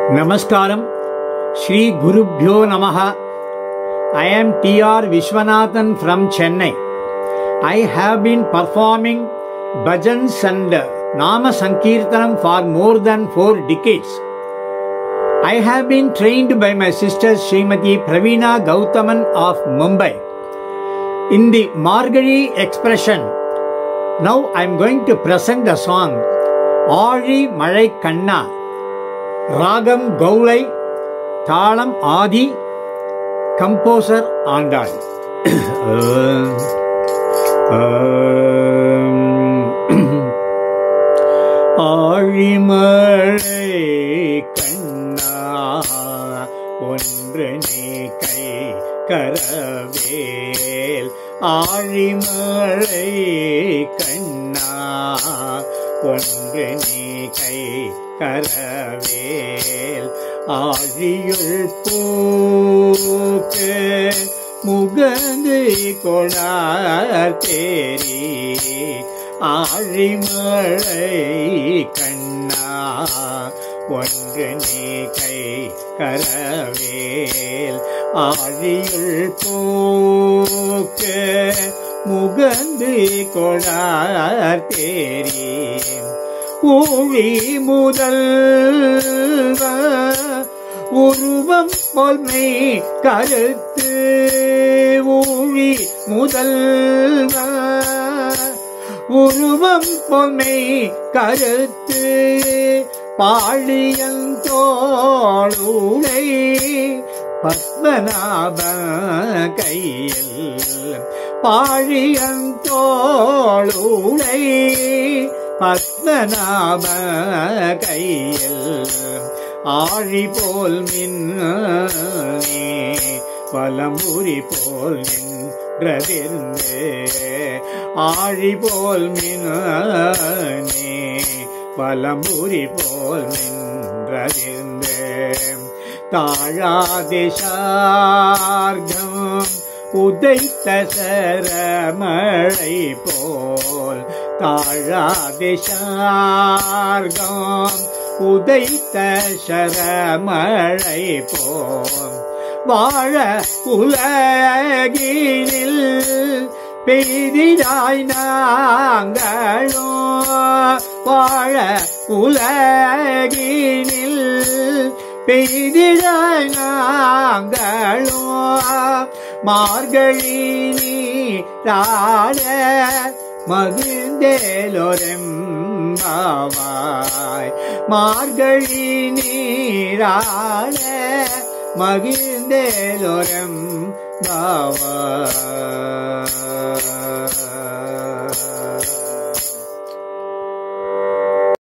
Namaskaram, Sri Gurubhyo Namaha. I am T.R. Vishwanathan from Chennai. I have been performing bhajans and Nama Sankirtanam for more than four decades. I have been trained by my sister Srimati Praveena Gautaman of Mumbai. In the Margari expression, now I am going to present the song Ari Malai Kanna. ராகம் கௌளை தாளம் ஆதி composer Andal ஆழிமழை கண்ணா ஒன்று நீ கை கரவேல் ஆழிமழை கண்ணா ஒன்று நீ கை கரவேல் ஆழியுள் பூக்கு முகந்து கொடார் தேரி ஆழிமழை கண்ணா ஒன்று நீ கை கரவேல் ஆழியுள் பூக்கு முகந்து கொடார் தேரி ஊழி முதல் உருவம் பொல்மை கருத்து ஊழி முதல் உருவம் பொல்மை கருத்து பாழியந்தோளுடை பத்மநாப கையில் பாழியந்தோளுடை பத்மநாப கையில் ஆழி போல் மின்னே பலம்புரி போல் நின்றதிர்ந்து ஆழி போல் மின்னே பலம்புரி போல் நின்றதிர்ந்து தாழாதிசார்கம் உதைத்த சரமழை போல் தாழாதிசார்கம் உதைத்த சரமழை போல் வாழ உலகினில் பெய்திடாய் நாங்களோ வாழ உலகினில் பெய்திடாய் நாங்களோ மார்கழி நீராட மகிழ்ந்தேலொரெம்பாவாய் மார்கழி நீராட மகிழ்ந்தேலொரெம் பாவாய்